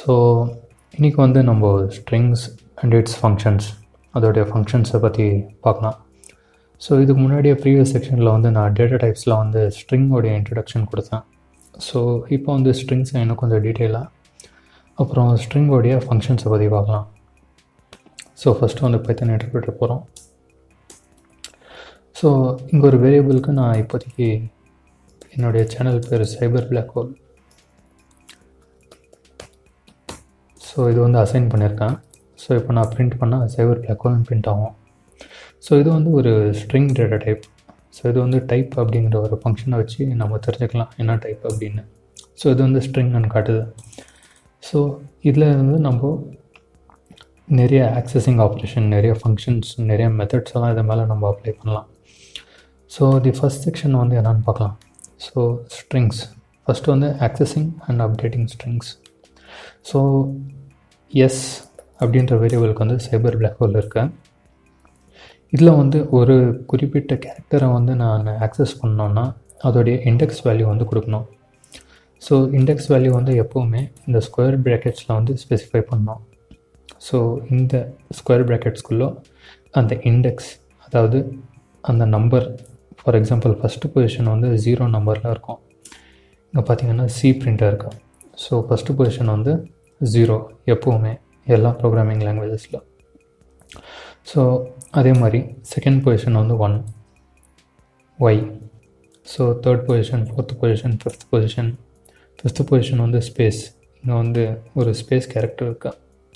so இன்றைக்கி வந்து நம்ம ஸ்ட்ரிங்ஸ் அண்ட் இட்ஸ் ஃபங்க்ஷன்ஸ் அதோடைய ஃபங்க்ஷன்ஸை பற்றி பார்க்கலாம் ஸோ இதுக்கு முன்னாடியே ப்ரீவியஸ் செக்ஷனில் வந்து நான் டேட்டா டைப்ஸில் வந்து ஸ்ட்ரிங்கோடைய இன்ட்ரடக்ஷன் கொடுத்தேன் ஸோ இப்போ வந்து ஸ்ட்ரிங்ஸை இன்னும் கொஞ்சம் டீட்டெயிலாக அப்புறம் ஸ்ட்ரிங்கோடைய ஃபங்க்ஷன்ஸை பற்றி பார்க்கலாம் ஸோ ஃபஸ்ட்டு வந்து பைத்தன் இன்டர்பிரேட்டர் போகிறோம் ஸோ இங்கே ஒரு வேரியபிளுக்கு நான் இப்போதைக்கு என்னுடைய சேனல் பேர் சைபர் பிளாக் ஹோல் ஸோ இது வந்து அசைன் பண்ணியிருக்கேன் ஸோ இப்போ நான் பிரிண்ட் பண்ணால் சைபர் பிளாக் ஹோல்னு பிரிண்ட் ஆகும் ஸோ இது வந்து ஒரு ஸ்ட்ரிங் டேட்டா டைப் ஸோ இது வந்து டைப் அப்படிங்கிற ஒரு ஃபங்க்ஷனை வச்சு நம்ம தெரிஞ்சுக்கலாம் என்ன டைப் அப்படின்னு ஸோ இது வந்து ஸ்ட்ரிங்னு காட்டுது ஸோ இதில் வந்து நம்ம நிறைய ஆக்சஸிங் ஆப்ரேஷன் நிறைய ஃபங்க்ஷன்ஸ் நிறைய மெத்தட்ஸ் எல்லாம் இது மேலே நம்ம அப்ளை பண்ணலாம் ஸோ தி ஃபஸ்ட் செக்ஷன் வந்து என்னென்னு பார்க்கலாம் ஸோ ஸ்ட்ரிங்ஸ் ஃபஸ்ட்டு வந்து accessing and updating strings so s அப்படின்ற வேரியபிளுக்கு வந்து சைபர் பிளாக் ஹோல் இருக்கு இதில் வந்து ஒரு குறிப்பிட்ட கேரக்டரை வந்து நான் ஆக்சஸ் பண்ணோன்னா அதோடைய இண்டெக்ஸ் வேல்யூ வந்து கொடுக்கணும் ஸோ இண்டெக்ஸ் வேல்யூ வந்து எப்போவுமே இந்த ஸ்கொயர் ப்ராக்கெட்ஸில் வந்து ஸ்பெசிஃபை பண்ணோம் ஸோ இந்த ஸ்கொயர் ப்ராக்கெட்ஸ்குள்ளே அந்த இண்டெக்ஸ் அதாவது அந்த number for example first position வந்து ஜீரோ நம்பரில் இருக்கும் இங்கே பார்த்தீங்கன்னா சி பிரிண்டர் இருக்கு ஸோ ஃபஸ்ட்டு பொசிஷன் வந்து ஜீரோ எப்போவுமே எல்லா ப்ரோக்ராமிங் லாங்குவேஜஸில் ஸோ அதே மாதிரி செகண்ட் பொசிஷன் வந்து one y so third position fourth position fifth position fifth position வந்து ஸ்பேஸ் இங்கே வந்து ஒரு ஸ்பேஸ் கேரக்டர் இருக்கா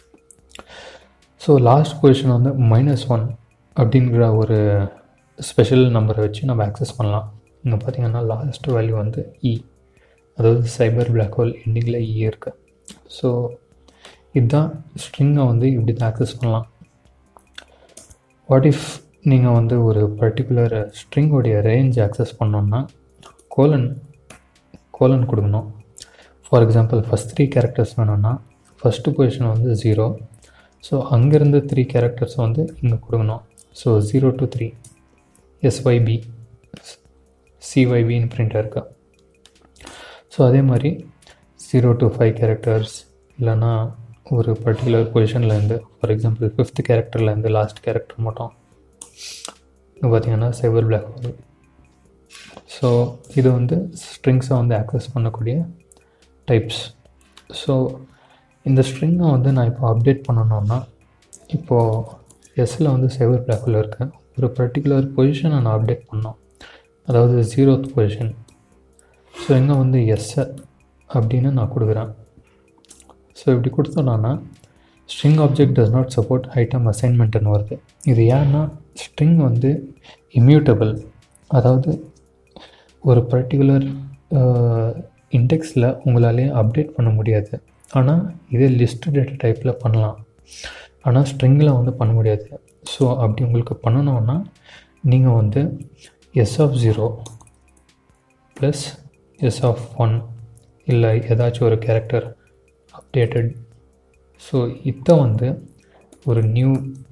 ஸோ லாஸ்ட் பொசிஷன் வந்து மைனஸ் ஒன் அப்படிங்கிற ஒரு ஸ்பெஷல் நம்பரை வச்சு நம்ம ஆக்சஸ் பண்ணலாம் இங்கே பார்த்தீங்கன்னா லாஸ்ட் வேல்யூ வந்து இ அதாவது சைபர் பிளாக் ஹோல் எண்டிங்கில் இ இருக்கு ஸோ இதுதான் ஸ்ட்ரிங்கை வந்து இப்படி தான் ஆக்சஸ் பண்ணலாம் வாட் இஃப் நீங்கள் வந்து ஒரு பர்டிகுலர் ஸ்ட்ரிங்கோடைய ரேஞ்ச் ஆக்சஸ் பண்ணோன்னா கோலன் கோலன் கொடுக்கணும் for example first three characters வேணும்னா ஃபஸ்ட்டு பொசிஷன் வந்து ஜீரோ ஸோ அங்கேருந்து த்ரீ கேரக்டர்ஸ் வந்து இங்கே கொடுக்கணும் so zero to three S Y B சிஒய்பின்னு பிரிண்டாக இருக்கா ஸோ அதே மாதிரி ஜீரோ டு ஃபைவ் கேரக்டர்ஸ் இல்லைன்னா ஒரு பர்டிகுலர் பொசிஷன்லேருந்து ஃபார் எக்ஸாம்பிள் ஃபிஃப்த் கேரக்டர்லேருந்து லாஸ்ட் கேரக்டர் மட்டும் இங்கே பார்த்தீங்கன்னா சைபர் பிளாக் ஹோல் ஸோ இது வந்து ஸ்ட்ரிங்ஸை வந்து ஆக்சஸ் பண்ணக்கூடிய டைப்ஸ் ஸோ இந்த ஸ்ட்ரிங்கை வந்து நான் இப்போ அப்டேட் பண்ணணுன்னா இப்போது எஸ்ஸில் வந்து சைபர் பிளாக் ஹோல் இருக்குது ஒரு பர்டிகுலர் பொசிஷனை நான் அப்டேட் பண்ணோம் அதாவது ஜீரோத் பொசிஷன் ஸோ இங்கே வந்து எஸ்ஸை அப்படின்னு நான் கொடுக்குறேன் ஸோ இப்படி கொடுத்தோன்னா string object does not support item அசைன்மெண்ட்டுன்னு வருது இது ஏன்னா ஸ்ட்ரிங் வந்து இம்யூட்டபிள் அதாவது ஒரு பர்டிகுலர் இண்டெக்ஸில் உங்களாலே அப்டேட் பண்ண முடியாது ஆனால் இதே லிஸ்ட் டேட்டா டைப்பில் பண்ணலாம் ஆனால் ஸ்ட்ரிங்கில் வந்து பண்ண முடியாது ஸோ அப்படி உங்களுக்கு பண்ணணுன்னா நீங்கள் வந்து s of zero plus s of one இல்லை ஏதாச்சும் ஒரு கேரக்டர் அப்டேட்டட் ஸோ இதை வந்து ஒரு நியூ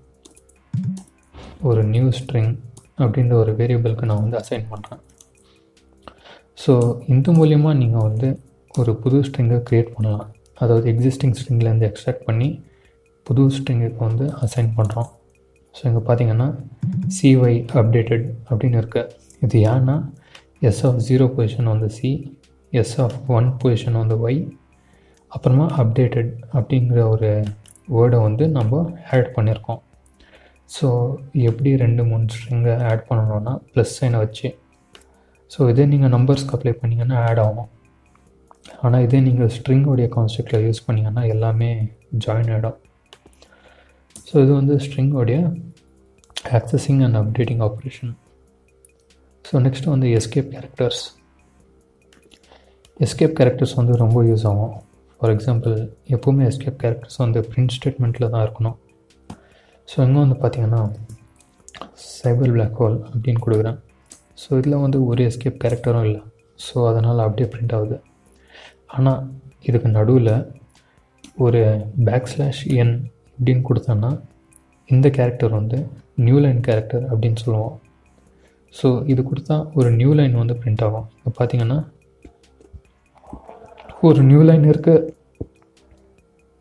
ஒரு நியூ ஸ்ட்ரிங் அப்படின்ற ஒரு வேரியபிளுக்கு நான் வந்து அசைன் பண்ணுறேன் ஸோ இந்த மூலிமா நீங்கள் வந்து ஒரு புது ஸ்ட்ரிங்கை க்ரியேட் பண்ணலாம் அதாவது எக்ஸிஸ்டிங் ஸ்ட்ரிங்லேருந்து எக்ஸ்ட்ராக்ட் பண்ணி புது ஸ்ட்ரிங்குக்கு வந்து அசைன் பண்ணுறோம் ஸோ இங்கே பார்த்தீங்கன்னா சிஒய் அப்டேட்டட் அப்படின்னு இருக்கு இது ஏன்னா எஸ் ஆஃப் ஜீரோ பொசிஷன் வந்து c s of one position வந்து ஒய் அப்புறமா அப்டேட்டட் அப்படிங்கிற ஒரு வேர்டை வந்து நம்ம ஆட் பண்ணியிருக்கோம் ஸோ எப்படி ரெண்டு மூணு ஸ்ட்ரிங்கை ஆட் பண்ணணுன்னா ப்ளஸ் சைனை வச்சு ஸோ இதே நீங்கள் நம்பர்ஸ்க்கு அப்ளை பண்ணிங்கன்னா ஆட் ஆகும் ஆனால் இதே நீங்கள் ஸ்ட்ரிங்கோடைய கான்செப்டில் யூஸ் பண்ணிங்கன்னா எல்லாமே ஜாயின் ஆகிடும் ஸோ இது வந்து ஸ்ட்ரிங்கோடைய accessing and updating operation so next வந்து எஸ்கேப் கேரக்டர்ஸ் எஸ்கேப் கேரக்டர்ஸ் வந்து ரொம்ப யூஸ் ஆகும் ஃபார் எக்ஸாம்பிள் எப்போவுமே எஸ்கேப் கேரக்டர்ஸ் வந்து பிரிண்ட் ஸ்டேட்மெண்ட்டில் தான் இருக்கணும் ஸோ இங்கே வந்து பார்த்தீங்கன்னா சைபர் பிளாக் ஹோல் அப்படின்னு கொடுக்குறேன் ஸோ இதில் வந்து ஒரு எஸ்கேப் கேரக்டரும் இல்லை ஸோ அதனால் அப்படியே பிரிண்ட் ஆகுது ஆனால் இதுக்கு நடுவில் ஒரு பேக் ஸ்லாஷ் என் இப்படின்னு கொடுத்தோன்னா இந்த கேரக்டர் வந்து நியூ லைன் கேரக்டர் அப்படின்னு சொல்லுவோம் ஸோ இது கொடுத்தா ஒரு நியூ லைன் வந்து பிரிண்ட் ஆகும் இப்போ பார்த்தீங்கன்னா ஒரு நியூ லைன் இருக்குது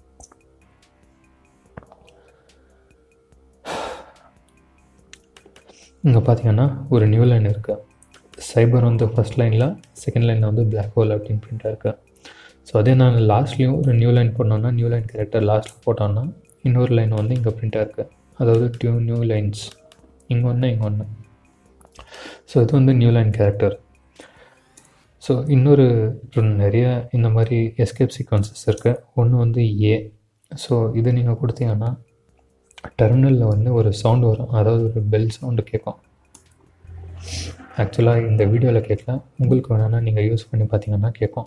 இங்கே பார்த்தீங்கன்னா ஒரு நியூ லைன் இருக்குது சைபர் வந்து ஃபஸ்ட் லைனில் செகண்ட் லைனில் வந்து பிளாக் ஹோல் அப்படின்னு பிரிண்ட் இருக்கு ஸோ அதே நான் லாஸ்ட்லேயும் ஒரு நியூ லைன் போட்டோன்னா நியூ லைன் கேரக்டர் லாஸ்ட்டில் போட்டோன்னா இன்னொரு லைன் வந்து இங்கே பிரிண்ட்டாக இருக்குது அதாவது டியூ நியூ லைன்ஸ் இங்கே ஒன்று இங்கே ஒன்று ஸோ இது வந்து நியூ லைன் கேரக்டர் ஸோ இன்னொரு நிறைய இந்த மாதிரி எஸ்கேப் சீக்வன்சஸ் இருக்குது ஒன்று வந்து ஏ ஸோ இது நீங்கள் கொடுத்தீங்கன்னா டெர்மினலில் வந்து ஒரு சவுண்டு வரும் அதாவது ஒரு பெல் சவுண்டு கேட்கும் ஆக்சுவலாக இந்த வீடியோவில் கேட்கல உங்களுக்கு வேணும்னா நீங்கள் யூஸ் பண்ணி பார்த்தீங்கன்னா கேட்கும்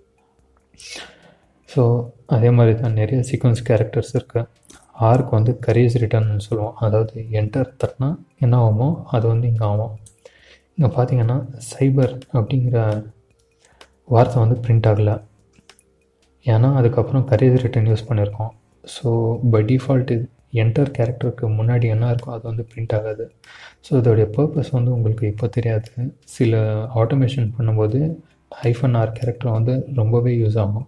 ஸோ அதே மாதிரி தான் நிறைய சீக்வன்ஸ் கேரக்டர்ஸ் இருக்குது ஆர்க்கு வந்து கரேஜ் ரிட்டர்ன்னு சொல்லுவோம் அதாவது என்டர் தட்டினா என்ன ஆகுமோ அது வந்து இங்கே ஆகும் இங்கே பார்த்தீங்கன்னா சைபர் அப்படிங்கிற வார்த்தை வந்து பிரிண்ட் ஆகலை ஏன்னா அதுக்கப்புறம் கரேஜ் ரிட்டர்ன் யூஸ் பண்ணியிருக்கோம் ஸோ பை டிஃபால்ட் இது என்டர் கேரக்டருக்கு முன்னாடி என்ன இருக்கோ அது வந்து பிரிண்ட் ஆகாது ஸோ இதோடைய பர்பஸ் வந்து உங்களுக்கு இப்போ தெரியாது சில ஆட்டோமேஷன் பண்ணும்போது ஐஃபன் ஆர் கேரக்டர் வந்து ரொம்பவே யூஸ் ஆகும்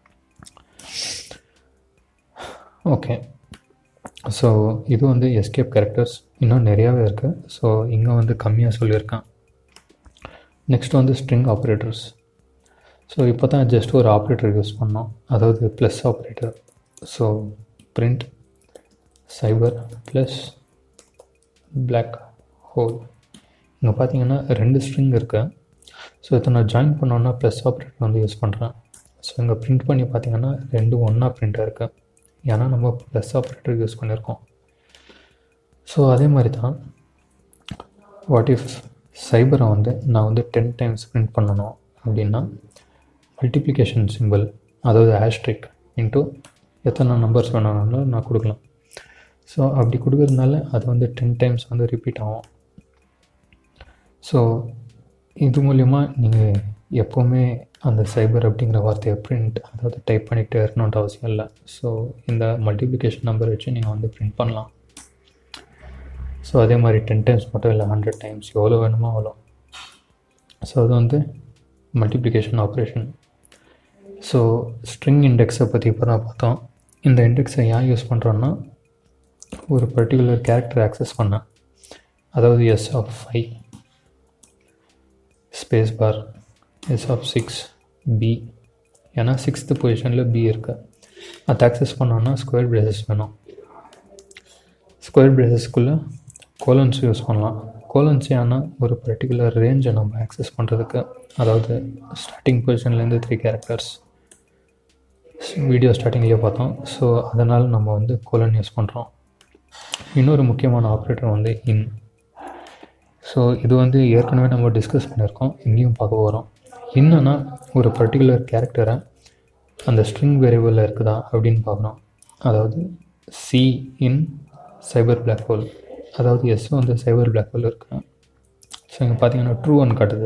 ஓகே ஸோ இது வந்து எஸ்கேப் கேரக்டர்ஸ் இன்னும் நிறையாவே இருக்குது ஸோ இங்கே வந்து கம்மியாக சொல்லியிருக்கேன் நெக்ஸ்ட் வந்து ஸ்ட்ரிங் ஆப்ரேட்டர்ஸ் ஸோ இப்போ தான் ஜஸ்ட் ஒரு ஆப்ரேட்டர் யூஸ் பண்ணோம் அதாவது plus operator so print cyber plus black hole இங்கே பார்த்தீங்கன்னா ரெண்டு ஸ்ட்ரிங் இருக்குது ஸோ இதை நான் ஜாயின் பண்ணோன்னா ப்ளஸ் ஆப்ரேட்டர் வந்து யூஸ் பண்ணுறேன் ஸோ இங்கே பிரிண்ட் பண்ணி பார்த்தீங்கன்னா ரெண்டு ஒன்றா பிரிண்ட்டாக இருக்குது ஏன்னா நம்ம ப்ளஸ் ஆப்ரேட்டர் யூஸ் பண்ணியிருக்கோம் ஸோ அதே மாதிரி தான் வாட் இஃப் சைபரை வந்து நான் வந்து டென் டைம்ஸ் பிரிண்ட் பண்ணணும் அப்படின்னா மல்டிப்ளிகேஷன் சிம்பிள் அதாவது ஹேஷ்ட்ரிக் இன்ட்டு எத்தனை நம்பர்ஸ் வேணாலும் நான் கொடுக்கலாம் ஸோ அப்படி கொடுக்கறதுனால அது வந்து டென் டைம்ஸ் வந்து ரிப்பீட் ஆகும் ஸோ இது மூலிமா நீங்கள் எப்போவுமே அந்த சைபர் அப்படிங்கிற வார்த்தையை பிரிண்ட் அதாவது டைப் பண்ணிகிட்டே இருக்கணுன்ற அவசியம் இல்லை ஸோ இந்த மல்டிப்ளிகேஷன் நம்பர் வச்சு நீங்கள் வந்து பிரிண்ட் பண்ணலாம் ஸோ அதே மாதிரி டென் டைம்ஸ் மட்டும் இல்லை ஹண்ட்ரட் டைம்ஸ் எவ்வளோ வேணுமோ அவ்வளோ ஸோ அது வந்து மல்டிப்ளிகேஷன் ஆப்ரேஷன் ஸோ ஸ்ட்ரிங் இண்டெக்ஸை பற்றி இப்போ தான் பார்த்தோம் இந்த இண்டெக்ஸை ஏன் யூஸ் பண்ணுறோன்னா ஒரு பர்டிகுலர் கேரக்டர் ஆக்சஸ் பண்ணேன் அதாவது S of five space bar S of six B ஏன்னா சிக்ஸ்த்து பொசிஷனில் பி இருக்குது அதை ஆக்சஸ் பண்ணோன்னா ஸ்கொயர் பிரேசஸ் வேணும் ஸ்கொயர் பிரேசஸ்க்குள்ளே கோலன்ஸ் யூஸ் பண்ணலாம் கோலன்ஸ் ஏன்னா ஒரு பர்டிகுலர் ரேஞ்சை நம்ம ஆக்சஸ் பண்ணுறதுக்கு அதாவது ஸ்டார்டிங் பொசிஷன்லேருந்து த்ரீ கேரக்டர்ஸ் வீடியோ ஸ்டார்டிங்லேயே பார்த்தோம் ஸோ அதனால் நம்ம வந்து கோலன் யூஸ் பண்ணுறோம் இன்னொரு முக்கியமான ஆப்ரேட்டர் வந்து இன் ஸோ இது வந்து ஏற்கனவே நம்ம டிஸ்கஸ் பண்ணியிருக்கோம் இங்கேயும் பார்க்க போகிறோம் என்னன்னா ஒரு பர்டிகுலர் கேரக்டரை அந்த ஸ்ட்ரிங் வேரியபிளில் இருக்குதா அப்படின்னு பார்க்கணும் அதாவது C in cyber black hole அதாவது எஸ் வந்து சைபர் பிளாக் ஹோல் இருக்கு ஸோ இங்கே பார்த்தீங்கன்னா ட்ரூ ஒன் காட்டுது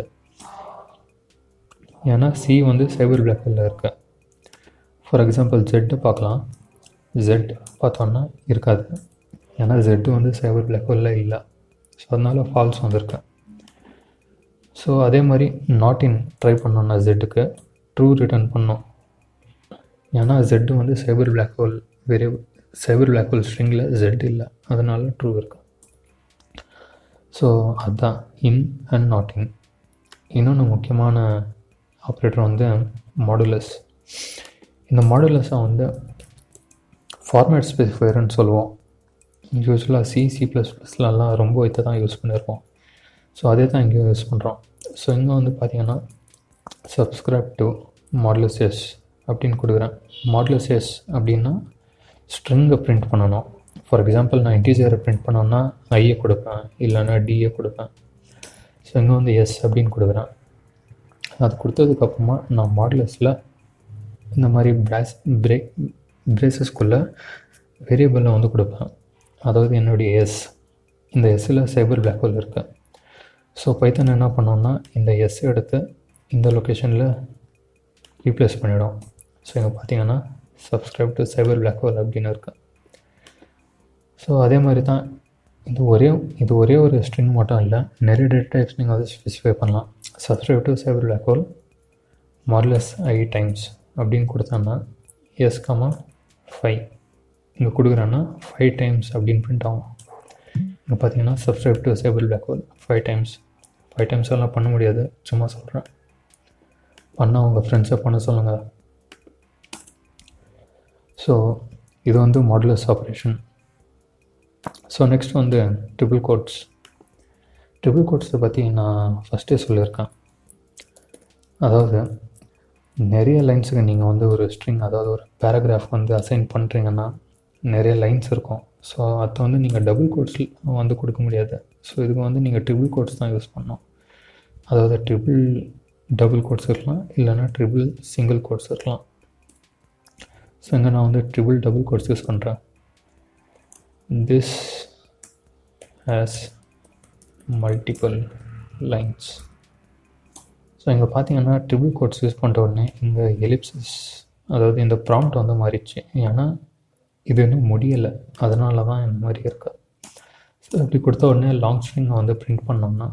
ஏன்னா சி வந்து சைபர் பிளாக் ஹோலில் இருக்கு ஃபார் எக்ஸாம்பிள் ஜெட்டு பார்க்கலாம் ஜெட் பார்த்தோன்னா இருக்காது ஏன்னா ஜெட்டு வந்து சைபர் பிளாக் ஹோலில் இல்லை ஸோ அதனால் ஃபால்ஸ் வந்திருக்கு ஸோ அதே மாதிரி நாட் இன் ட்ரை பண்ணோன்னா ஜெட்டுக்கு ட்ரூ ரிட்டர்ன் பண்ணோம் ஏன்னா ஜெட்டு வந்து cyber black hole very cyber black hole ஸ்ட்ரிங்கில் ஜெட் இல்லை அதனால ட்ரூ இருக்கு ஸோ அதுதான் இன் அண்ட் நாட் இன் இன்னொன்று முக்கியமான ஆப்ரேட்டர் வந்து மாடுலஸ் இந்த மாடுலஸை வந்து ஃபார்மேட் ஸ்பெசிஃபையர்னு சொல்லுவோம் யூஸ்வலாக சி சி ப்ளஸ் ப்ளஸ்லலாம் ரொம்ப இதை தான் யூஸ் பண்ணியிருப்போம் ஸோ அதே தான் இங்கேயும் யூஸ் பண்ணுறோம் ஸோ இங்கே வந்து பார்த்தீங்கன்னா சப்ஸ்கிரைப் டு மாடலஸ் எஸ் அப்படின்னு கொடுக்குறேன் மாடலஸ் எஸ் அப்படின்னா ஸ்ட்ரிங்கை பிரிண்ட் பண்ணணும் ஃபார் எக்ஸாம்பிள் நான் இன்டீஜரை பிரிண்ட் பண்ணோன்னா ஐயை கொடுப்பேன் இல்லைன்னா டிஏ கொடுப்பேன் ஸோ இங்கே வந்து எஸ் அப்படின்னு கொடுக்குறேன் அது கொடுத்ததுக்கப்புறமா நான் மாடலஸில் இந்த மாதிரி பிராஸ் பிரேக் பிரேசஸ்குள்ளே வேரியபிளை வந்து கொடுப்பேன் அதாவது என்னுடைய எஸ் இந்த எஸ்ஸில் சைபர் பிளாக் ஹோல் இருக்குது ஸோ பைத்தன் என்ன பண்ணோன்னா இந்த எஸ் எடுத்து இந்த லொக்கேஷனில் ரீப்ளேஸ் பண்ணிடும் ஸோ இங்கே பார்த்தீங்கன்னா subscribe to cyber black hole அப்படின்னு இருக்கு ஸோ அதே மாதிரி தான் இது ஒரே இது ஒரே ஒரு ஸ்ட்ரிங் மட்டும் இல்லை நிறைய டேட்டா டைப்ஸ் நீங்கள் வந்து ஸ்பெசிஃபை பண்ணலாம் subscribe to cyber black hole modulus I times அப்படின்னு கொடுத்தோன்னா எஸ் கமா ஃபைவ் இங்கே கொடுக்குறேன்னா ஃபைவ் டைம்ஸ் அப்படின்னு பிரிண்ட் ஆகும் இங்கே பார்த்தீங்கன்னா subscribe to cyber black hole five times five times எல்லாம் பண்ண முடியாது சும்மா சொல்கிறேன் பண்ணால் உங்கள் ஃப்ரெண்ட்ஸை பண்ண சொல்லுங்கள் ஸோ இது வந்து மாடுலஸ் ஆப்ரேஷன் ஸோ நெக்ஸ்ட் வந்து ட்ரிபிள் கோட்ஸ் ட்ரிபிள் கோட்ஸை பற்றி நான் ஃபஸ்ட்டே சொல்லியிருக்கேன் அதாவது நிறைய லைன்ஸுக்கு நீங்கள் வந்து ஒரு ஸ்ட்ரிங் அதாவது ஒரு பேராகிராஃப் வந்து அசைன் பண்ணுறீங்கன்னா நிறைய லைன்ஸ் இருக்கும் ஸோ அதை வந்து நீங்கள் டபுள் கோட்ஸ் வந்து கொடுக்க முடியாது ஸோ இதுக்கு வந்து நீங்கள் ட்ரிபிள் கோட்ஸ் தான் யூஸ் பண்ணணும் அதாவது ட்ரிபிள் டபுள் கோட்ஸ் இருக்கலாம் இல்லைன்னா ட்ரிபிள் சிங்கிள் கோட்ஸ் இருக்கலாம் ஸோ இங்கே நான் வந்து ட்ரிபிள் டபுள் கோட்ஸ் யூஸ் பண்ணுறேன் this has multiple lines so இங்கே பார்த்தீங்கன்னா ட்ரிபிள் கோட்ஸ் யூஸ் பண்ணுற உடனே இங்கே எலிப்சிஸ் அதாவது இந்த ப்ராம்ப்ட் வந்து மாறிடுச்சு ஏன்னா இது இன்னும் முடியலை அதனால தான் இந்த மாதிரி இருக்கு ஸோ இப்படி கொடுத்த உடனே லாங் ஸ்ட்ரிங்கை வந்து பிரிண்ட் பண்ணோம்னா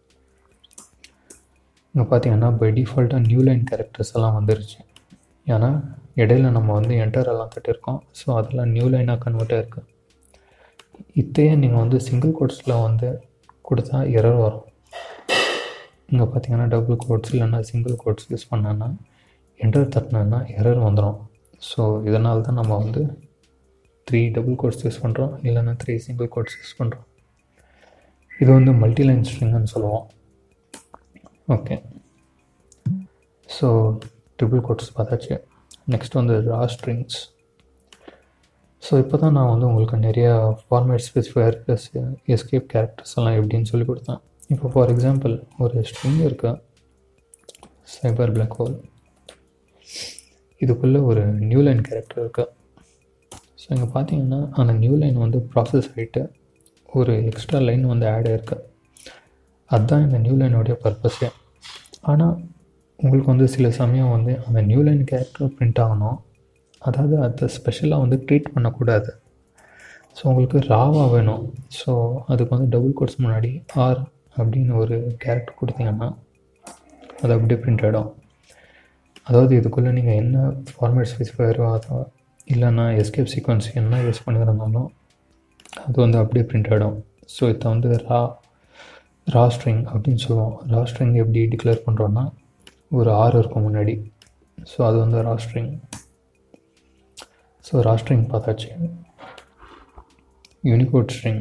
இங்கே பார்த்தீங்கன்னா பை டிஃபால்ட்டாக நியூ லைன் கேரக்டர்ஸ் எல்லாம் வந்துருச்சு ஏன்னா இடையில நம்ம வந்து என்டர் எல்லாம் தட்டியிருக்கோம் ஸோ அதெல்லாம் நியூ லைனாக கன்வெர்ட் ஆயிருக்கு இத்தையே நீங்கள் வந்து சிங்கிள் கோட்ஸில் வந்து கொடுத்தா எரர் வரும் இங்கே பார்த்தீங்கன்னா டபுள் கோட்ஸ் இல்லைன்னா சிங்கிள் கோட்ஸ் யூஸ் பண்ணோன்னா என்டர் தட்டினோன்னா எரர் வந்துடும் ஸோ இதனால தான் நம்ம வந்து த்ரீ டபுள் கோட்ஸ் யூஸ் பண்ணுறோம் இல்லைன்னா த்ரீ சிங்கிள் கோட்ஸ் யூஸ் பண்ணுறோம் இது வந்து மல்டிலைன் ஸ்ட்ரிங்னு சொல்லுவோம் ஓகே ஸோ ட்ரிபிள் கோட்ஸ் பார்த்தாச்சு நெக்ஸ்ட் வந்து ரா ஸ்ட்ரிங்ஸ் ஸோ இப்போ தான் நான் வந்து உங்களுக்கு நிறையா format specifier plus escape characters எல்லாம் எப்படின்னு சொல்லி கொடுத்தேன் இப்போ ஃபார் எக்ஸாம்பிள் ஒரு ஸ்ட்ரிங் இருக்கு சைபர் பிளாக் ஹோல் இதுக்குள்ளே ஒரு நியூ லைன் கேரக்டர் இருக்குது ஸோ இங்கே பார்த்தீங்கன்னா அந்த நியூ லைன் வந்து ப்ராசஸ் ஆகிட்டு ஒரு எக்ஸ்ட்ரா லைன் வந்து ஆட் ஆயிருக்கு அதுதான் இந்த நியூ லைனோடைய பர்பஸே ஆனால் உங்களுக்கு வந்து சில சமயம் வந்து அந்த நியூ லைன் கேரக்டர் பிரிண்ட் ஆகணும் அதாவது அதை ஸ்பெஷலாக வந்து ட்ரீட் பண்ணக்கூடாது ஸோ உங்களுக்கு ராவாக வேணும் ஸோ அதுக்கு வந்து டபுள் கோட்ஸ் முன்னாடி ஆர் அப்படின்னு ஒரு கேரக்டர் கொடுத்தீங்கன்னா அது அப்படியே பிரிண்ட் ஆகிடும் அதாவது இதுக்குள்ளே நீங்கள் என்ன ஃபார்மேட் ஸ்பெசிஃபையரோ அதோ இல்லைன்னா எஸ்கேப் சீக்வன்ஸ் என்ன யூஸ் பண்ணியிருந்தாலும் அது வந்து அப்படியே பிரிண்ட் ஆகிடும் ஸோ இதை வந்து ரா ரா ஸ்ட்ரிங் அப்படின்னு சொல்லுவோம் ரா ஸ்ட்ரிங் எப்படி டிக்ளேர் பண்ணுறோன்னா ஒரு ஆறு இருக்கும் முன்னாடி ஸோ அது வந்து raw string so raw string பார்த்தாச்சு யூனிகோட் ஸ்ட்ரிங்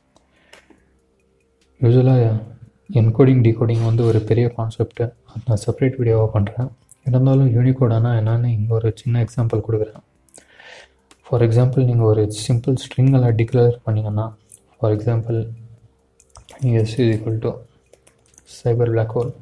யூஸ்வலாக என்கோடிங் டிகோடிங் வந்து ஒரு பெரிய கான்செப்ட்டு அது நான் செப்பரேட் வீடியோவாக பண்ணுறேன் இருந்தாலும் யூனிகோடானா என்னென்னு இங்கே ஒரு சின்ன எக்ஸாம்பிள் கொடுக்குறேன் ஃபார் எக்ஸாம்பிள் நீங்கள் ஒரு சிம்பிள் ஸ்ட்ரிங்கெல்லாம் டிக்ளேர் பண்ணிங்கன்னா for example S is equal to cyber black hole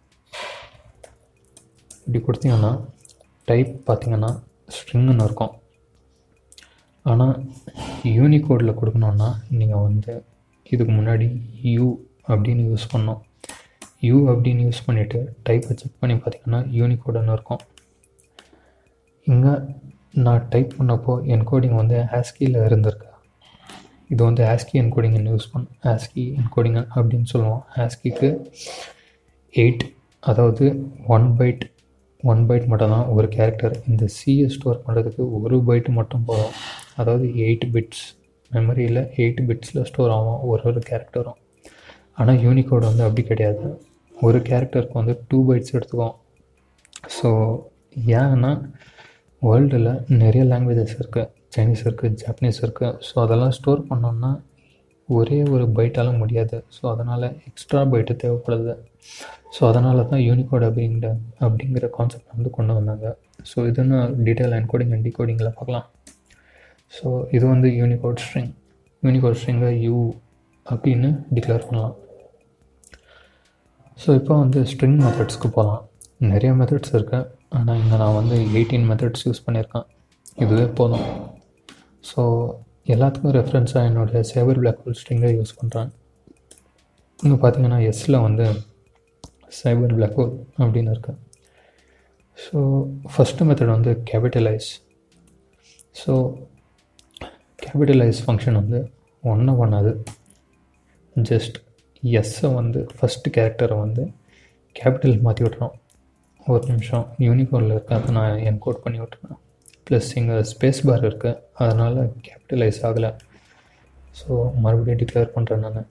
இப்படி கொடுத்தீங்கன்னா டைப் பார்த்தீங்கன்னா ஸ்ட்ரிங்குன்னு இருக்கும் ஆனால் யூனிகோடில் கொடுக்கணுன்னா நீங்கள் வந்து இதுக்கு முன்னாடி யூ அப்படின்னு யூஸ் பண்ணோம் யூ அப்படின்னு யூஸ் பண்ணிவிட்டு டைப்பை செக் பண்ணி பார்த்தீங்கன்னா யூனிகோடுன்னு இருக்கும் இங்கே நான் டைப் பண்ணப்போ என்கோடிங் வந்து ஆஸ்கியில் இருந்திருக்கு இது வந்து ஆஸ்கி என்கோடிங்னு யூஸ் பண்ணோம் ஆஸ்கி என்கோடிங் அப்படின்னு சொல்லுவோம் ஆஸ்கிக்கு எயிட் அதாவது ஒன் பைட் ஒன் பைட் மட்டும் தான் ஒரு கேரக்டர் இந்த சியை ஸ்டோர் பண்ணுறதுக்கு ஒரு பைட்டு மட்டும் போதும் அதாவது எயிட் பிட்ஸ் மெமரியில் எயிட் பிட்ஸில் ஸ்டோர் ஆகும் ஒரு ஒரு கேரக்டரும் ஆனால் யூனிகோட் வந்து அப்படி கிடையாது ஒரு கேரக்டருக்கு வந்து டூ பைட்ஸ் எடுத்துக்கும் ஸோ ஏன்னா வேர்ல்டில் நிறைய லாங்குவேஜஸ் இருக்குது சைனீஸ் இருக்குது ஜாப்பனீஸ் இருக்குது ஸோ அதெல்லாம் ஸ்டோர் பண்ணோம்னா ஒரே ஒரு பைட்டால் முடியாது ஸோ அதனால் எக்ஸ்ட்ரா பைட்டு தேவைப்படுது ஸோ அதனால தான் யூனிகோட் அப்படிங்கிற அப்படிங்கிற கான்செப்ட் வந்து கொண்டு வந்தாங்க ஸோ இதுன்னு டீட்டெயில் என்கோடிங் அண்ட் டிகோடிங்கில் பார்க்கலாம் ஸோ இது வந்து யூனிகோட் ஸ்ட்ரிங் யூனிகோட் ஸ்ட்ரிங்கை யூ அப்படின்னு டிக்ளேர் பண்ணலாம் ஸோ இப்போ வந்து ஸ்ட்ரிங் மெத்தட்ஸ்க்கு போகலாம் நிறைய மெத்தட்ஸ் இருக்குது ஆனால் இங்கே நான் வந்து எயிட்டீன் மெத்தட்ஸ் யூஸ் பண்ணியிருக்கேன் இதுவே போதும் ஸோ எல்லாத்துக்கும் ரெஃபரன்ஸாக என்னுடைய சேவர் பிளாக் ஹோல் ஸ்ட்ரிங்கை யூஸ் பண்ணுறேன் இங்கே பார்த்தீங்கன்னா எஸ்ஸில் வந்து சைபர் பிளாக் ஹோல் அப்படின்னு இருக்கு ஸோ ஃபஸ்ட்டு மெத்தட் வந்து கேபிட்டலைஸ் ஸோ கேபிட்டலைஸ் ஃபங்க்ஷன் வந்து ஒன்றும் பண்ணாது ஜஸ்ட் எஸ்ஸை வந்து ஃபஸ்ட்டு கேரக்டரை வந்து கேபிட்டல் மாற்றி விட்றோம் ஒரு நிமிஷம் யூனிகோனில் இருக்க அதை நான் என்கோட் பண்ணி விட்டுறேன் ப்ளஸ் இங்கே ஸ்பேஸ் பார் இருக்குது அதனால் கேபிட்டலைஸ் ஆகலை ஸோ மறுபடியும் டிக்ளேர் பண்ணுறேன் நான்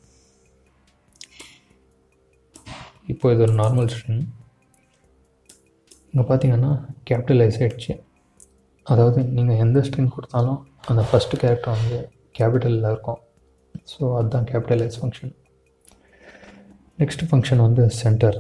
இப்போ இது ஒரு நார்மல் ஸ்ட்ரிங் இங்கே பார்த்தீங்கன்னா கேபிட்டலைஸ் ஆகிடுச்சு அதாவது நீங்கள் எந்த ஸ்ட்ரிங் கொடுத்தாலும் அந்த ஃபஸ்ட்டு கேரக்டர் வந்து கேபிட்டலில் இருக்கும் ஸோ அதுதான் கேபிட்டலைஸ் ஃபங்க்ஷன் நெக்ஸ்ட் ஃபங்க்ஷன் வந்து சென்டர்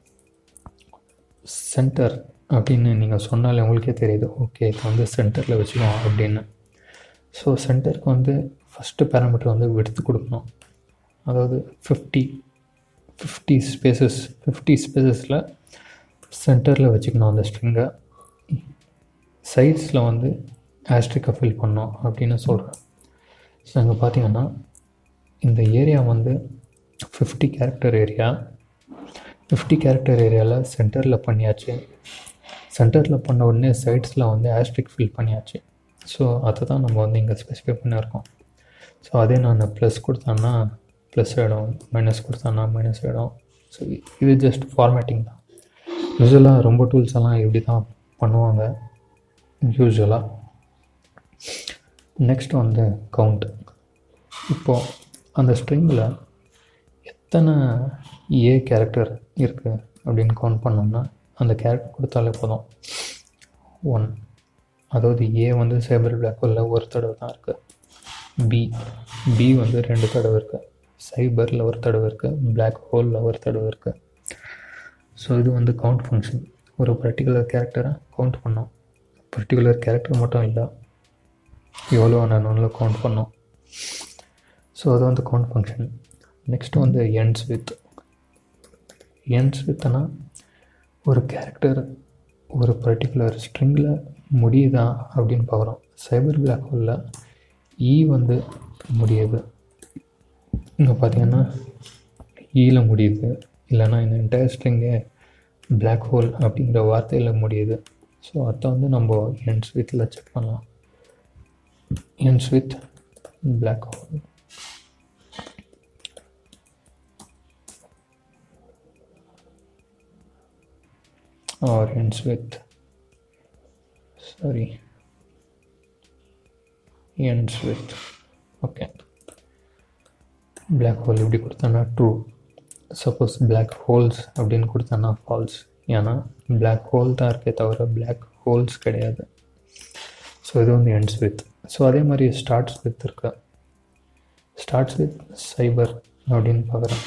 சென்டர் அப்படின்னு நீங்கள் சொன்னாலே உங்களுக்கே தெரியுது ஓகே இது வந்து சென்டரில் வச்சுக்கோம் அப்படின்னு ஸோ சென்டருக்கு வந்து ஃபஸ்ட்டு பேராமீட்டர் வந்து எடுத்து கொடுக்கணும் அதாவது ஃபிஃப்டி ஃபிஃப்டி ஸ்பேசஸ் ஃபிஃப்டி ஸ்பேசஸில் சென்டரில் வச்சுக்கணும் அந்த ஸ்ட்ரிங்கை சைட்ஸில் வந்து ஆஸ்ட்ரிக்கை ஃபில் பண்ணோம் அப்படின்னு சொல்கிறேன் ஸோ அங்கே பார்த்தீங்கன்னா இந்த ஏரியா வந்து fifty character area fifty character ஏரியாவில் சென்டரில் பண்ணியாச்சு சென்டரில் பண்ண உடனே சைட்ஸில் வந்து ஆஸ்ட்ரிக் ஃபில் பண்ணியாச்சு ஸோ அதை தான் நம்ம வந்து இங்கே ஸ்பெசிஃபை பண்ணியிருக்கோம் ஸோ அதே நான் ப்ளஸ் கொடுத்தேன்னா ப்ளஸ் ஆகிடும் மைனஸ் கொடுத்தேன்னா மைனஸ் ஆகிடும் ஸோ இது ஜஸ்ட் ஃபார்மேட்டிங் தான் யூஸ்வலாக ரொம்ப டூல்ஸ் எல்லாம் இப்படி தான் பண்ணுவாங்க யூஸ்வலாக நெக்ஸ்ட் வந்து கவுண்ட் இப்போது அந்த ஸ்ட்ரிங்கில் எத்தனை ஏ கேரக்டர் இருக்குது அப்படின்னு கவுண்ட் பண்ணோம்னா அந்த கேரக்டர் கொடுத்தாலே போதும் ஒன் அதாவது ஏ வந்து சேபர் பிளாக் ஹோலில் ஒரு தடவை தான் இருக்குது பி பி வந்து ரெண்டு தடவை இருக்குது சைபரில் ஒரு தடவை இருக்குது பிளாக் ஹோலில் ஒரு தடவை இருக்குது ஸோ இது வந்து கவுண்ட் ஃபங்க்ஷன் ஒரு பர்டிகுலர் கேரக்டரை கவுண்ட் பண்ணோம் பர்டிகுலர் கேரக்டர் மட்டும் இல்லை எவ்வளோ நான் கவுண்ட் பண்ணோம் ஸோ அது வந்து கவுண்ட் ஃபங்க்ஷன் நெக்ஸ்ட் வந்து எண்ட்ஸ் வித் எண்ட்ஸ் வித்னா ஒரு கேரக்டர் ஒரு பர்டிகுலர் ஸ்ட்ரிங்கில் முடியுதா அப்படின்னு பார்க்குறோம் சைபர் பிளாக் ஹோலில் இ வந்து முடியுது இங்கே பார்த்தீங்கன்னா ஈயில் முடியுது இல்லைன்னா இந்த என்டையர் ஸ்ட்ரிங்கே பிளாக் ஹோல் அப்படிங்கிற வார்த்தையில் முடியுது ஸோ அதை வந்து நம்ம எண்ட்ஸ் வித்தில் செக் பண்ணலாம் ends with black hole or ends with sorry ends with okay black hole இப்படி கொடுத்தோன்னா ட்ரூ சப்போஸ் பிளாக் ஹோல்ஸ் அப்படின்னு கொடுத்தோன்னா ஃபால்ஸ் ஏன்னா பிளாக் ஹோல் தான் இருக்கே தவிர பிளாக் ஹோல்ஸ் கிடையாது ஸோ இது வந்து எண்ட்ஸ் வித் ஸோ அதே மாதிரி ஸ்டார்ட்ஸ் வித் இருக்கு ஸ்டார்ட்ஸ் வித் சைபர் அப்படின்னு பார்க்குறேன்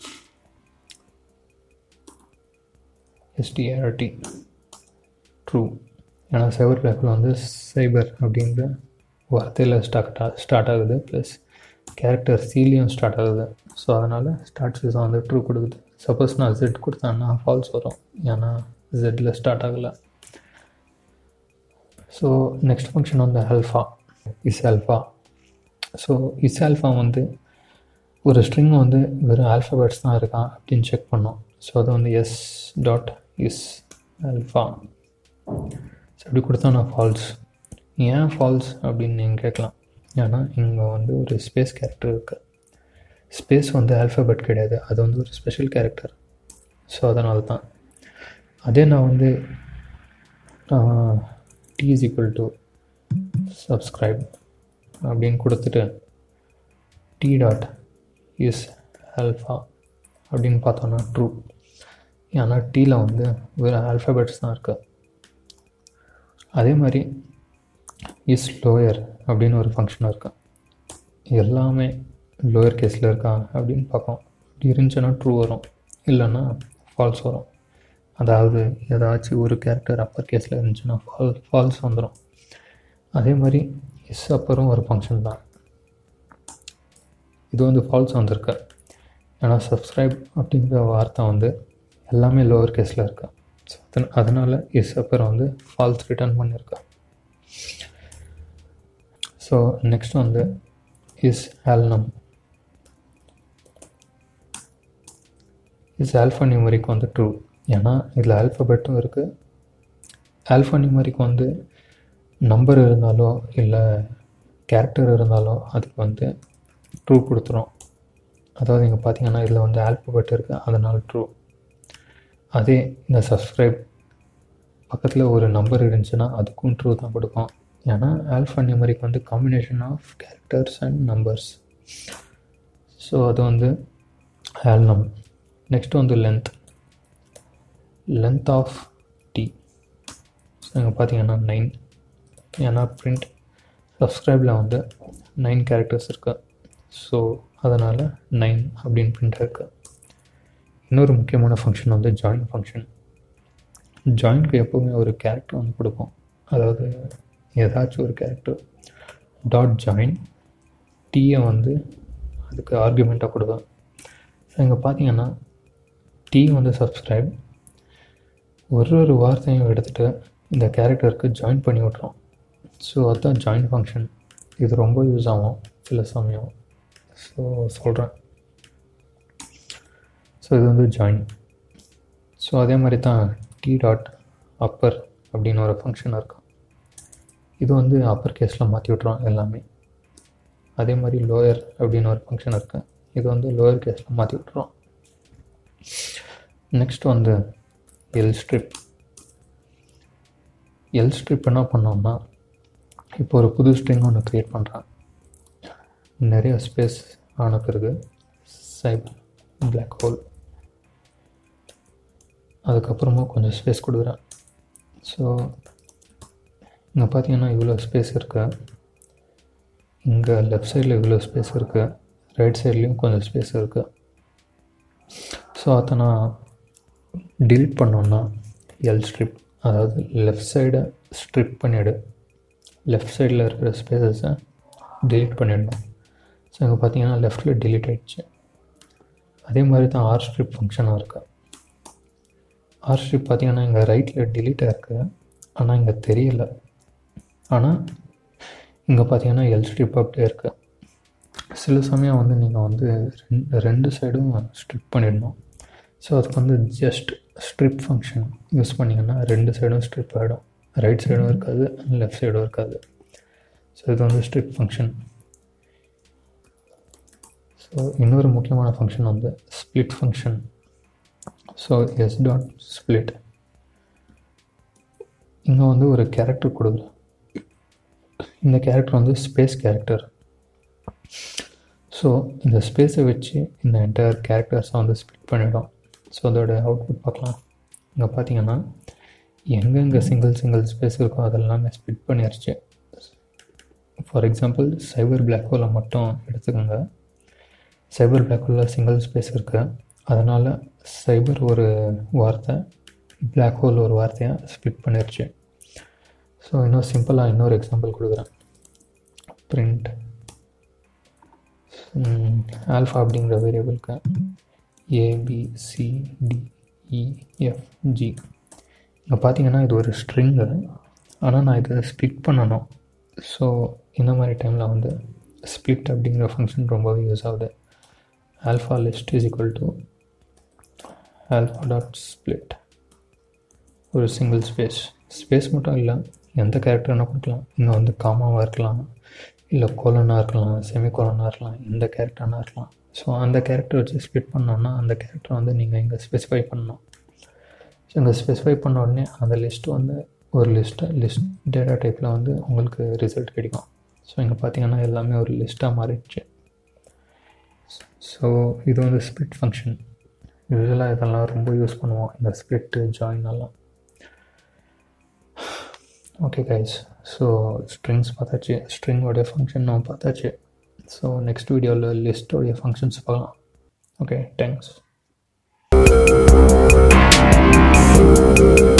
எஸ்டிஆர்டி ட்ரூ ஏன்னா சைபர் பிளாக்கில் வந்து சைபர் அப்படிங்கிற வார்த்தையில் ஸ்டார்ட் ஸ்டார்ட் ஆகுது ப்ளஸ் கேரக்டர் சீலியும் ஸ்டார்ட் ஆகுது ஸோ அதனால் ஸ்டார்ட்ஸ் தான் வந்து ட்ரூ கொடுக்குது சப்போஸ் நான் ஜெட் கொடுத்தேன்னா ஃபால்ஸ் வரும் ஏன்னா ஜெட்டில் ஸ்டார்ட் ஆகலை ஸோ நெக்ஸ்ட் ஃபங்க்ஷன் வந்து alpha is alpha so is alpha வந்து ஒரு ஸ்ட்ரிங் வந்து வெறும் ஆல்ஃபபெட்ஸ் தான் இருக்கா அப்படின்னு செக் பண்ணோம் ஸோ அது வந்து S dot is alpha so இப்படி கொடுத்தா நான் ஃபால்ஸ் ஏன் ஃபால்ஸ் அப்படின்னு நீங்கள் கேட்கலாம் ஏன்னா இங்கே வந்து ஒரு ஸ்பேஸ் கேரக்டர் இருக்குது ஸ்பேஸ் வந்து ஆல்ஃபபெட் கிடையாது அது வந்து ஒரு ஸ்பெஷல் கேரக்டர் ஸோ அதனால தான் அதே நான் வந்து T is equal to subscribe அப்படின்னு கொடுத்துட்டு டி டாட் இஸ் ஆல்ஃபா அப்படின்னு பார்த்தோன்னா ட்ரூ ஏன்னா டீயில் வந்து வெறும் ஆல்ஃபபெட்ஸ் தான் இருக்குது அதே மாதிரி இஸ் லோயர் அப்படின்னு ஒரு ஃபங்க்ஷன் இருக்கு எல்லாமே லோயர் கேஸில் இருக்கா அப்படின்னு பார்ப்போம் இப்படி இருந்துச்சுன்னா ட்ரூ வரும் இல்லைன்னா ஃபால்ஸ் வரும் அதாவது ஏதாச்சும் ஒரு கேரக்டர் அப்பர் கேஸில் இருந்துச்சுன்னா ஃபால் ஃபால்ஸ் வந்துடும் அதே மாதிரி இஸ் அப்பரும் ஒரு ஃபங்க்ஷன் தான் இது வந்து ஃபால்ஸ் வந்திருக்கு ஏன்னா சப்ஸ்கிரைப் அப்படிங்கிற வார்த்தை வந்து எல்லாமே லோவர் கேஸில் இருக்கு ஸோ அதன் அதனால் இஸ் அப்பர் வந்து ஃபால்ஸ் ரிட்டர்ன் பண்ணியிருக்கேன் ஸோ நெக்ஸ்ட் வந்து is alnum is alpha numeric வந்து ட்ரூ ஏன்னா இதில் ஆல்ஃபபெட்டும் இருக்குது ஆல்ஃபா நியூமரிக் வந்து நம்பர் இருந்தாலோ இல்லை கேரக்டர் இருந்தாலோ அதுக்கு வந்து ட்ரூ கொடுத்துரும் அதாவது இங்கே பார்த்தீங்கன்னா இதில் வந்து ஆல்ஃபபெட் இருக்குது அதனால் ட்ரூ அதே இந்த சப்ஸ்கிரைப் பக்கத்தில் ஒரு நம்பர் இருந்துச்சுன்னா அதுக்கும் ட்ரூ தான் கொடுக்கும் ஏன்னா ஆல்ஃபா நியூமரிக் வந்து combination of characters and numbers so அது வந்து ஆல்னம் நெக்ஸ்ட் வந்து length length of T so இங்கே பார்த்தீங்கன்னா நைன் ஏன்னா பிரிண்ட் சப்ஸ்கிரைபில் வந்து நைன் கேரக்டர்ஸ் இருக்கு ஸோ அதனால் நைன் அப்படின்னு பிரிண்ட் இருக்கு இன்னொரு முக்கியமான ஃபங்க்ஷன் வந்து ஜாயின் ஃபங்க்ஷன் ஜாயின்க்கு எப்போவுமே ஒரு கேரக்டர் வந்து கொடுப்போம் அதாவது ஏதாச்சும் ஒரு கேரக்டர் டாட் ஜாயின் டீயை வந்து அதுக்கு ஆர்குமெண்ட்டாக கொடுப்பேன் ஸோ இங்கே பார்த்தீங்கன்னா டி வந்து சப்ஸ்கிரைப் ஒரு ஒரு வார்த்தையும் எடுத்துகிட்டு இந்த கேரக்டருக்கு ஜாயின் பண்ணி விட்றோம் ஸோ அதுதான் ஜாயின் ஃபங்க்ஷன் இது ரொம்ப யூஸ் ஆகும் சில சமயம் ஸோ சொல்கிறேன் ஸோ இது வந்து ஜாயின் ஸோ அதே மாதிரி தான் டி டாட் அப்பர் அப்படின்னு ஒரு ஃபங்க்ஷன் இருக்கும் இது வந்து அப்பர் கேஸில் மாற்றி விட்றோம் எல்லாமே அதே மாதிரி லோயர் அப்படின்னு ஒரு ஃபங்க்ஷன் இருக்குது இது வந்து லோயர் கேஸில் மாற்றி விட்றோம் நெக்ஸ்ட் வந்து எல் ஸ்ட்ரிப் எல் ஸ்ட்ரிப் என்ன பண்ணோம்னா இப்போ ஒரு புது ஸ்ட்ரிங் ஒன்று க்ரியேட் பண்ணுறேன் நிறைய ஸ்பேஸ் ஆன பிறகு சைபர் பிளாக் ஹோல் அதுக்கப்புறமா கொஞ்சம் ஸ்பேஸ் கொடுக்குறேன் ஸோ இங்கே பார்த்தீங்கன்னா இவ்வளோ ஸ்பேஸ் இருக்கு இங்கே லெஃப்ட் சைடில் இவ்வளோ ஸ்பேஸ் இருக்குது ரைட் சைட்லேயும் கொஞ்சம் ஸ்பேஸ் இருக்குது ஸோ அதை நான் டிலீட் பண்ணோன்னா எல் ஸ்ட்ரிப் அதாவது லெஃப்ட் சைடை ஸ்ட்ரிப் பண்ணிவிடு லெஃப்ட் சைடில் இருக்கிற ஸ்பேசஸை டிலீட் பண்ணிடணும் ஸோ இங்கே பார்த்தீங்கன்னா லெஃப்டில் டிலீட் ஆகிடுச்சு அதே மாதிரி தான் ஆர் ஸ்ட்ரிப் ஃபங்க்ஷனாக இருக்குது ஆர் ஸ்ட்ரிப் பார்த்தீங்கன்னா இங்கே ரைட்டில் டிலீட் ஆகிருக்கு ஆனால் இங்கே தெரியல ஆனால் இங்கே பார்த்தீங்கன்னா எல் ஸ்ட்ரிப் அப்படியே இருக்குது சில சமயம் வந்து நீங்கள் வந்து ரெண்டு ரெண்டு சைடும் ஸ்ட்ரிப் பண்ணிடணும் ஸோ அதுக்கு வந்து ஜஸ்ட் ஸ்ட்ரிப் ஃபங்க்ஷன் யூஸ் பண்ணிங்கன்னா ரெண்டு சைடும் ஸ்ட்ரிப் ஆகிடும் ரைட் சைடும் இருக்காது லெஃப்ட் சைடும் இருக்காது ஸோ இது வந்து ஸ்ட்ரிப் ஃபங்க்ஷன் ஸோ இன்னொரு முக்கியமான ஃபங்க்ஷன் வந்து split function so S dot split இங்கே வந்து ஒரு கேரக்டர் கொடுக்குறேன் இந்த கேரக்டர் வந்து ஸ்பேஸ் கேரக்டர் ஸோ இந்த ஸ்பேஸை வச்சு இந்த என்டையர் கேரக்டர்ஸை வந்து ஸ்ப்ளிட் பண்ணிடும் ஸோ அதோட அவுட்புட் பார்க்கலாம் இங்கே பார்த்தீங்கன்னா எங்கெங்கே சிங்கிள் சிங்கிள் ஸ்பேஸ் இருக்கோ அதெல்லாமே ஸ்ப்ளிட் பண்ணிடுச்சு ஃபார் எக்ஸாம்பிள் சைபர் பிளாக் ஹோலை மட்டும் எடுத்துக்கோங்க சைபர் பிளாக் ஹோலில் சிங்கிள் ஸ்பேஸ் இருக்குது அதனால் சைபர் ஒரு வார்த்தை பிளாக் ஹோல் ஒரு வார்த்தையாக ஸ்ப்ளிட் பண்ணிருச்சு ஸோ இன்னும் சிம்பிளாக இன்னொரு எக்ஸாம்பிள் கொடுக்குறேன் பிரிண்ட் ஆல்ஃபா அப்படிங்கிற வேரியபிளுக்கு ஏபிசிடிஇஎஃப்ஜி இங்கே பார்த்தீங்கன்னா இது ஒரு ஸ்ட்ரிங்கு ஆனால் நான் இதை ஸ்ப்ளிட் பண்ணணும் ஸோ இந்த மாதிரி டைமில் வந்து ஸ்ப்ளிட் அப்படிங்கிற ஃபங்க்ஷன் ரொம்பவே யூஸ் ஆகுது alpha list is equal to alpha dot split ஒரு சிங்கிள் ஸ்பேஸ் ஸ்பேஸ் மட்டும் இல்லை எந்த கேரக்டர் வேணால் கொடுக்கலாம் இங்கே வந்து காமாவாக இருக்கலாம் இல்லை கோலனாக இருக்கலாம் செமி கோலனாக இருக்கலாம் எந்த கேரக்டர்னா இருக்கலாம் ஸோ அந்த கேரக்டர் வச்சு ஸ்ப்ளிட் பண்ணோன்னா அந்த கேரக்டர் வந்து நீங்கள் இங்கே ஸ்பெசிஃபை பண்ணணும் ஸோ இங்கே ஸ்பெசிஃபை பண்ண உடனே அந்த லிஸ்ட்டு வந்து ஒரு லிஸ்ட்டை லிஸ்ட் டேட்டா டைப்பில் வந்து உங்களுக்கு ரிசல்ட் கிடைக்கும் ஸோ இங்கே பார்த்தீங்கன்னா எல்லாமே ஒரு லிஸ்ட்டாக மாறிடுச்சு ஸோ இது வந்து ஸ்ப்ளிட் ஃபங்க்ஷன் யூஸ்வலாக இதெல்லாம் ரொம்ப யூஸ் பண்ணுவோம் இந்த ஸ்ப்ளிட்டு ஜாயின் எல்லாம் ஓகே கைஸ் ஸோ ஸ்ட்ரிங்ஸ் பார்த்தாச்சு ஸ்ட்ரிங்கோடைய ஃபங்க்ஷன் நம்ம பார்த்தாச்சு ஸோ நெக்ஸ்ட் வீடியோவில் லிஸ்ட்டோடைய ஃபங்க்ஷன்ஸ் பார்க்கலாம் ஓகே தேங்க்ஸ்